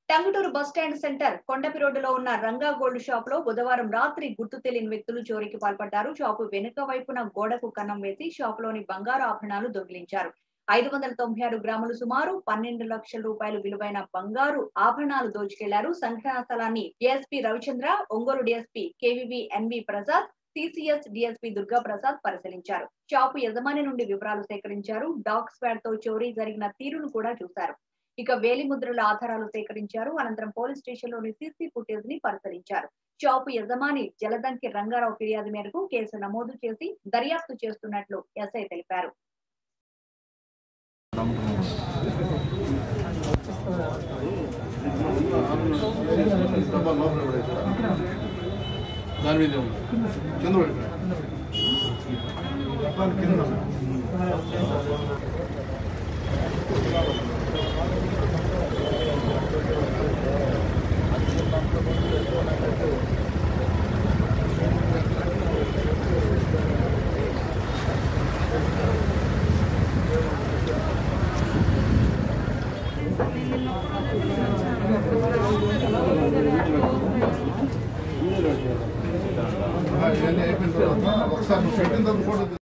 Tanguturu bus stand centre Kondapi రోడ్డులో ఉన్న Ranga gold shop లో బుధవారం రాత్రి గుర్తు తెలియని వ్యక్తులు చోరీకి పాల్పడ్డారు షాపు వెనుక వైపున గోడకు కన్నం వేసి షాప్ లోని బంగారు ఆభరణాలు దొంగిలించారు ఐదు వందల తొంభై ఆరు గ్రాములు సుమారు పన్నెండు లక్షల రూపాయలు విలువైన బంగారు ఆభరణాలు దోచుకెళ్లారు సంఘటనా స్థలాన్ని DSP Ravichandra Ongole DSP K V V N V Prasad CCS DSP Durga Prasad పరిశీలించారు షాపు యజమాని నుండి వివరాలు సేకరించారు డాగ్ స్క్వాడ్ తో చోరీ జరిగిన తీరును కూడా చూశారు ఇక వేలి ముద్రల ఆధారాలు సేకరించారు అనంతరం పోలీస్ స్టేషన్ లోని సీసీ ఫుటేజ్ ని పరిశీలించారు షాపు యజమాని జలదంకి రంగారావు ఫిర్యాదు మేరకు కేసు నమోదు చేసి దర్యాప్తు చేస్తున్నట్లు ఎస్ఐ తెలిపారు డబ్బా లోపల పడేస్తా. దాని మీద ఉంది కింద పడిపోయా డబ్బాలు కింద ఉన్నాయి. ఇవన్నీ అయిపోయిన తర్వాత ఒకసారి నువ్వు పెట్టిన తర్వాత ఫోటో